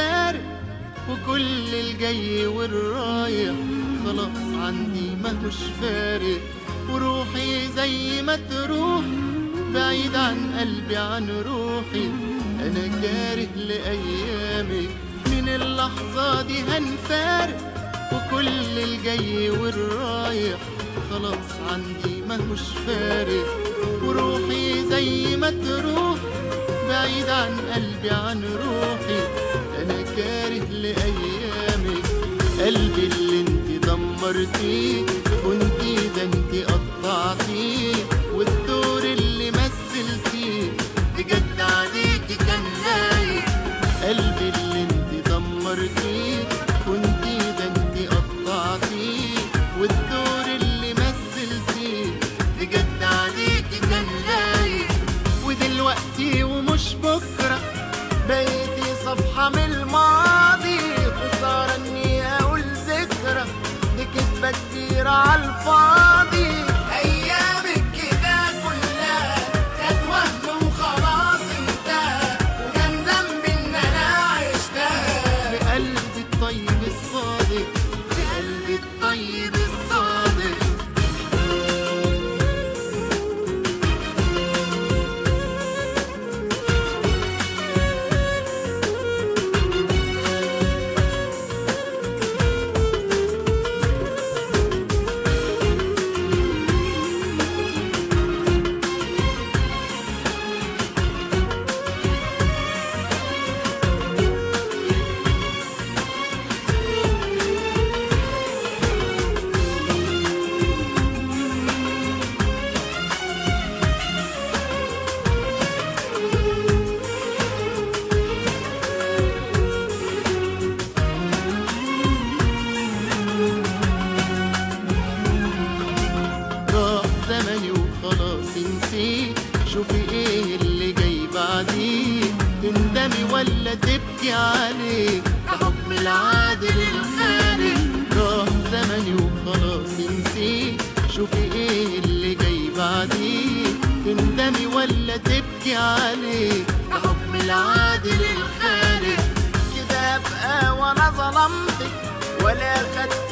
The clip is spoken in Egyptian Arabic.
هنفارق وكل الجاي والرايح خلاص عندي مهوش فارق وروحي زي ما تروح بعيد عن قلبي عن روحي انا كاره لايامك من اللحظة دي هنفارق وكل الجاي والرايح خلاص عندي مهوش فارق وروحي زي ما تروح بعيد عن قلبي عن روحي انا كاره لايامك قلبي اللي انت دمرتيه كنتي ده انت قطعتيه والدور اللي مثلتيه بجد عليكي كان لايق قلبي اللي انت دمرتيه كنتي ده انت قطعتيه والدور اللي مثلتيه بجد عليكي كان لايق ودلوقتي ومش بكرة بقيتي صفحة من الماضي خسارة اني اقول ذكرى دي كدبة كتير عالفاضي ايامك كده كلها كانت وهم وخلاص انتهى وكان ذنبي ان انا عشتها بقلبي الطيب الصادق بقلبي الطيب الصادق راح زمني وخلاص نسيت شوفي ايه اللي جاي بعديه تندمي ولا تبكي عليه ده حكم العادل الخالق راح زمني وخلاص نسيت شوفي ايه اللي جاي بعديه تندمي ولا تبكي عليه ده حكم العادل الخالق كده ابقى وانا ظلمتك ولا خدت